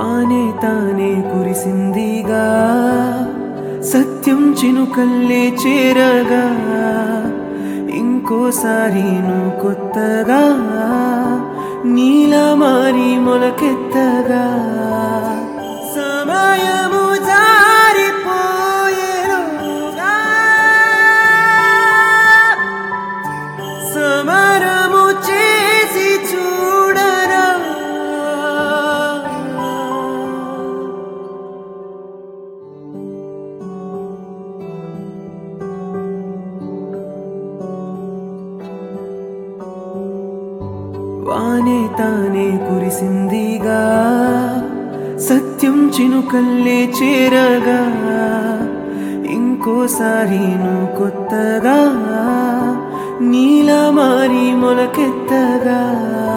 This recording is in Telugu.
వానే తానే కురిసిందిగా సత్యం చినుకల్లే చేరగా ఇంకోసారి నువ్వు కొత్తగా నీలా మారి మొలకెత్తగా సమయము జారిపోయేలోగా సమరము చేసి చూడరా వానే తానే కురిసిందిగా సత్యం చినుకల్లే చేరగా ఇంకోసారి నువ్వు కొత్తగా నీలా మారి మొలకెత్తగా